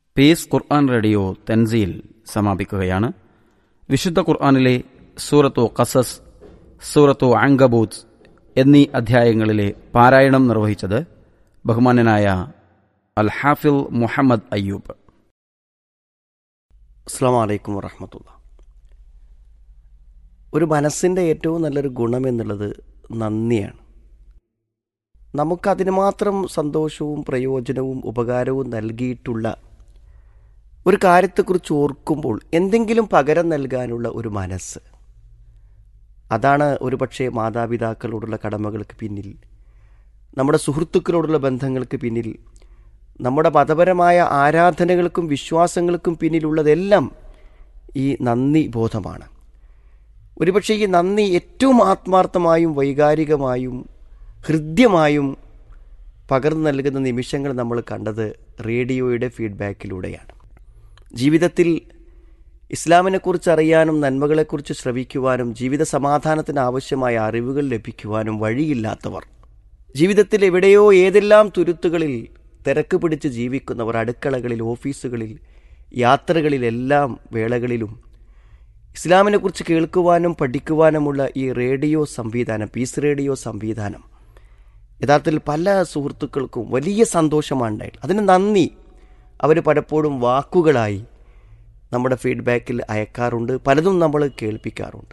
piece ഖുർആൻ radio തൻസീൽ സമാപിക്കുകയാണ് വിശുദ്ധ ഖുർആനിലെ സൂറത്തു ഖസസ് സൂറത്തു അങ്കബൂത്ത് എന്നീ അധ്യായങ്ങളിലെ പാരായണം നിർവഹിച്ചത് ബഹുമാന്യനായ അൽ ഹാഫിൽ മുഹമ്മദ് അയ്യൂബ് അസ്സാം വലൈക്കും വറഹമത്തുള്ള ഒരു മനസ്സിൻ്റെ ഏറ്റവും നല്ലൊരു ഗുണം എന്നുള്ളത് നന്ദിയാണ് നമുക്കതിന് മാത്രം സന്തോഷവും പ്രയോജനവും ഉപകാരവും നൽകിയിട്ടുള്ള ഒരു കാര്യത്തെക്കുറിച്ച് ഓർക്കുമ്പോൾ എന്തെങ്കിലും പകരം നൽകാനുള്ള ഒരു മനസ്സ് അതാണ് ഒരുപക്ഷെ മാതാപിതാക്കളോടുള്ള കടമകൾക്ക് പിന്നിൽ നമ്മുടെ സുഹൃത്തുക്കളോടുള്ള ബന്ധങ്ങൾക്ക് പിന്നിൽ നമ്മുടെ മതപരമായ ആരാധനകൾക്കും വിശ്വാസങ്ങൾക്കും പിന്നിലുള്ളതെല്ലാം ഈ നന്ദി ബോധമാണ് ഒരുപക്ഷെ ഈ നന്ദി ഏറ്റവും ആത്മാർത്ഥമായും വൈകാരികമായും ഹൃദ്യമായും പകർന്നു നൽകുന്ന നിമിഷങ്ങൾ നമ്മൾ കണ്ടത് റേഡിയോയുടെ ഫീഡ്ബാക്കിലൂടെയാണ് ജീവിതത്തിൽ ഇസ്ലാമിനെക്കുറിച്ച് അറിയാനും നന്മകളെക്കുറിച്ച് ശ്രവിക്കുവാനും ജീവിത സമാധാനത്തിന് ആവശ്യമായ അറിവുകൾ ലഭിക്കുവാനും വഴിയില്ലാത്തവർ ജീവിതത്തിൽ എവിടെയോ ഏതെല്ലാം തുരുത്തുകളിൽ തിരക്ക് പിടിച്ച് ജീവിക്കുന്നവർ അടുക്കളകളിൽ ഓഫീസുകളിൽ യാത്രകളിലെല്ലാം വേളകളിലും ഇസ്ലാമിനെക്കുറിച്ച് കേൾക്കുവാനും പഠിക്കുവാനുമുള്ള ഈ റേഡിയോ സംവിധാനം പീസ് റേഡിയോ സംവിധാനം യഥാർത്ഥത്തിൽ പല സുഹൃത്തുക്കൾക്കും വലിയ സന്തോഷമാണ് ഉണ്ടായത് അതിന് നന്ദി അവർ പലപ്പോഴും വാക്കുകളായി നമ്മുടെ ഫീഡ്ബാക്കിൽ അയക്കാറുണ്ട് പലതും നമ്മൾ കേൾപ്പിക്കാറുണ്ട്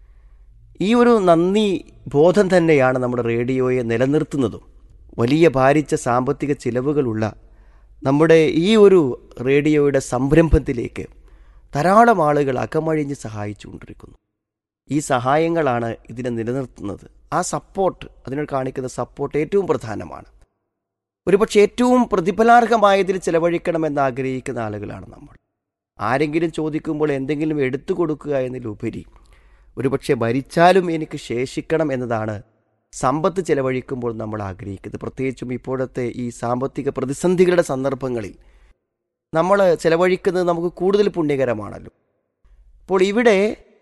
ഈ ഒരു നന്ദി ബോധം തന്നെയാണ് നമ്മുടെ റേഡിയോയെ നിലനിർത്തുന്നതും വലിയ ഭാരിച്ച സാമ്പത്തിക ചിലവുകളുള്ള നമ്മുടെ ഈ ഒരു റേഡിയോയുടെ സംരംഭത്തിലേക്ക് ധാരാളം ആളുകൾ അകമഴിഞ്ഞ് സഹായിച്ചുകൊണ്ടിരിക്കുന്നു ഈ സഹായങ്ങളാണ് ഇതിനെ നിലനിർത്തുന്നത് ആ സപ്പോർട്ട് അതിനോട് കാണിക്കുന്ന സപ്പോർട്ട് ഏറ്റവും പ്രധാനമാണ് ഒരുപക്ഷെ ഏറ്റവും പ്രതിഫലാർഹമായതിൽ ചെലവഴിക്കണമെന്ന് ആഗ്രഹിക്കുന്ന ആളുകളാണ് നമ്മൾ ആരെങ്കിലും ചോദിക്കുമ്പോൾ എന്തെങ്കിലും എടുത്തു കൊടുക്കുക എന്നതിലുപരി ഒരുപക്ഷെ ഭരിച്ചാലും എനിക്ക് ശേഷിക്കണം എന്നതാണ് സമ്പത്ത് ചെലവഴിക്കുമ്പോൾ നമ്മൾ ആഗ്രഹിക്കുന്നത് പ്രത്യേകിച്ചും ഇപ്പോഴത്തെ ഈ സാമ്പത്തിക പ്രതിസന്ധികളുടെ സന്ദർഭങ്ങളിൽ നമ്മൾ ചെലവഴിക്കുന്നത് നമുക്ക് കൂടുതൽ പുണ്യകരമാണല്ലോ അപ്പോൾ ഇവിടെ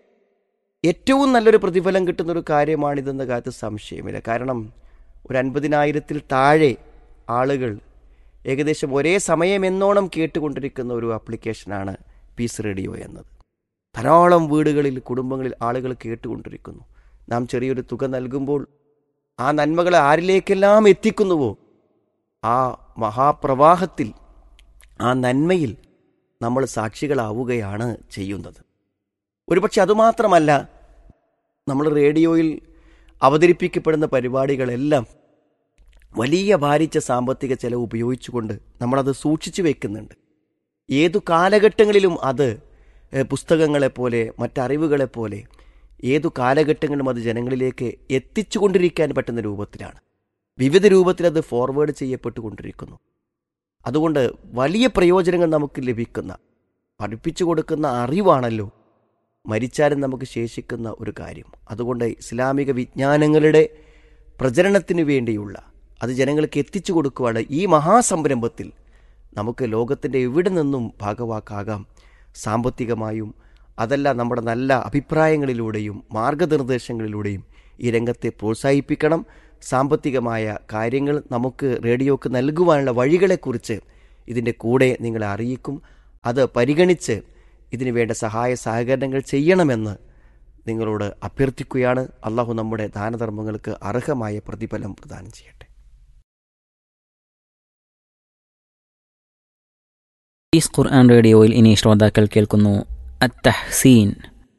ഏറ്റവും നല്ലൊരു പ്രതിഫലം കിട്ടുന്ന ഒരു കാര്യമാണിതെന്ന കാര്യത്തിൽ സംശയമില്ല കാരണം ഒരു അൻപതിനായിരത്തിൽ താഴെ ആളുകൾ ഏകദേശം ഒരേ സമയം എന്നോണം കേട്ടുകൊണ്ടിരിക്കുന്ന ഒരു ആപ്ലിക്കേഷനാണ് പീസ് റേഡിയോ എന്നത് ധാരാളം വീടുകളിൽ കുടുംബങ്ങളിൽ ആളുകൾ കേട്ടുകൊണ്ടിരിക്കുന്നു നാം ചെറിയൊരു തുക നൽകുമ്പോൾ ആ നന്മകളെ ആരിലേക്കെല്ലാം എത്തിക്കുന്നുവോ ആ മഹാപ്രവാഹത്തിൽ ആ നന്മയിൽ നമ്മൾ സാക്ഷികളാവുകയാണ് ചെയ്യുന്നത് ഒരുപക്ഷെ അതുമാത്രമല്ല നമ്മൾ റേഡിയോയിൽ അവതരിപ്പിക്കപ്പെടുന്ന പരിപാടികളെല്ലാം വലിയ ഭാരിച്ച സാമ്പത്തിക ചെലവ് ഉപയോഗിച്ചുകൊണ്ട് നമ്മളത് സൂക്ഷിച്ചു വെക്കുന്നുണ്ട് ഏതു കാലഘട്ടങ്ങളിലും അത് പുസ്തകങ്ങളെപ്പോലെ മറ്ററിവുകളെപ്പോലെ ഏതു കാലഘട്ടങ്ങളിലും അത് ജനങ്ങളിലേക്ക് എത്തിച്ചുകൊണ്ടിരിക്കാൻ പറ്റുന്ന രൂപത്തിലാണ് വിവിധ രൂപത്തിൽ അത് ഫോർവേഡ് ചെയ്യപ്പെട്ടുകൊണ്ടിരിക്കുന്നു അതുകൊണ്ട് വലിയ പ്രയോജനങ്ങൾ നമുക്ക് ലഭിക്കുന്ന പഠിപ്പിച്ചു കൊടുക്കുന്ന അറിവാണല്ലോ മരിച്ചാലും നമുക്ക് ശേഷിക്കുന്ന ഒരു കാര്യം അതുകൊണ്ട് ഇസ്ലാമിക വിജ്ഞാനങ്ങളുടെ പ്രചരണത്തിന് വേണ്ടിയുള്ള അത് ജനങ്ങൾക്ക് എത്തിച്ചു കൊടുക്കുവാണ് ഈ മഹാസംരംഭത്തിൽ നമുക്ക് ലോകത്തിൻ്റെ എവിടെ നിന്നും ഭാഗവാക്കാകാം സാമ്പത്തികമായും അതല്ല നമ്മുടെ നല്ല അഭിപ്രായങ്ങളിലൂടെയും മാർഗനിർദ്ദേശങ്ങളിലൂടെയും ഈ രംഗത്തെ പ്രോത്സാഹിപ്പിക്കണം സാമ്പത്തികമായ കാര്യങ്ങൾ നമുക്ക് റേഡിയോക്ക് നൽകുവാനുള്ള വഴികളെക്കുറിച്ച് ഇതിൻ്റെ കൂടെ നിങ്ങളെ അറിയിക്കും അത് പരിഗണിച്ച് ഇതിനു വേണ്ട സഹായ സഹകരണങ്ങൾ ചെയ്യണമെന്ന് നിങ്ങളോട് അഭ്യർത്ഥിക്കുകയാണ് അള്ളാഹു നമ്മുടെ ദാനധർമ്മങ്ങൾക്ക് അർഹമായ പ്രതിഫലം പ്രദാനം ചെയ്യട്ടെ ഈസ് ഖുർആൻ റേഡിയോയിൽ ഇനി ശ്രോതാക്കൾ കേൾക്കുന്നു അത്തഹ്സീൻ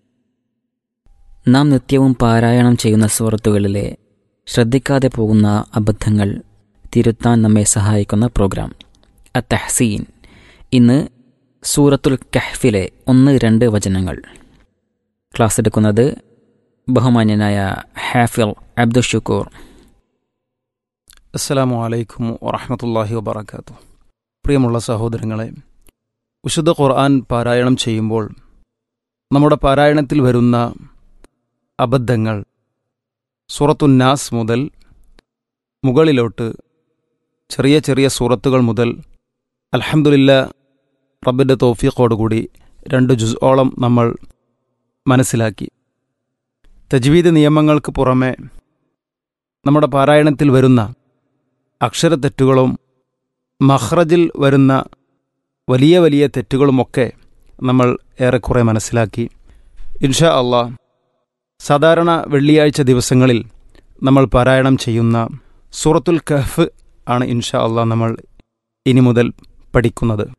നാം നിത്യവും പാരായണം ചെയ്യുന്ന സുഹൃത്തുക്കളിലെ ശ്രദ്ധിക്കാതെ പോകുന്ന അബദ്ധങ്ങൾ തിരുത്താൻ നമ്മെ സഹായിക്കുന്ന പ്രോഗ്രാം അത്തഹ്സീൻ ഇന്ന് സൂറത്തുൽ കഹ്ഫിലെ ഒന്ന് രണ്ട് വചനങ്ങൾ ക്ലാസ് എടുക്കുന്നത് ബഹുമാന്യനായ ഹാഫിൽ അബ്ദുഷുക്കൂർ അസ്സലാമു അലൈക്കും വറഹമത്തല്ലാഹി വബർക്കാത്തു പ്രിയമുള്ള സഹോദരങ്ങളെ വിശുദ്ധ ഖുർആൻ പാരായണം ചെയ്യുമ്പോൾ നമ്മുടെ പാരായണത്തിൽ വരുന്ന അബദ്ധങ്ങൾ സൂറത്തുന്നാസ് മുതൽ മുകളിലോട്ട് ചെറിയ ചെറിയ സൂറത്തുകൾ മുതൽ അൽഹംദുലില്ല റബ്ബിൻ്റെ തോഫീഖോടുകൂടി രണ്ട് ജുസോളം നമ്മൾ മനസ്സിലാക്കി തജ്വീദ് നിയമങ്ങൾക്ക് പുറമെ നമ്മുടെ പാരായണത്തിൽ വരുന്ന അക്ഷരത്തെറ്റുകളും മഹ്റജിൽ വരുന്ന വലിയ വലിയ തെറ്റുകളുമൊക്കെ നമ്മൾ ഏറെക്കുറെ മനസ്സിലാക്കി ഇൻഷാ അള്ളാ സാധാരണ വെള്ളിയാഴ്ച ദിവസങ്ങളിൽ നമ്മൾ പാരായണം ചെയ്യുന്ന സൂറത്തുൽ കഹ്ഫ് ആണ് ഇൻഷാ അള്ളാ നമ്മൾ ഇനി മുതൽ പഠിക്കുന്നത്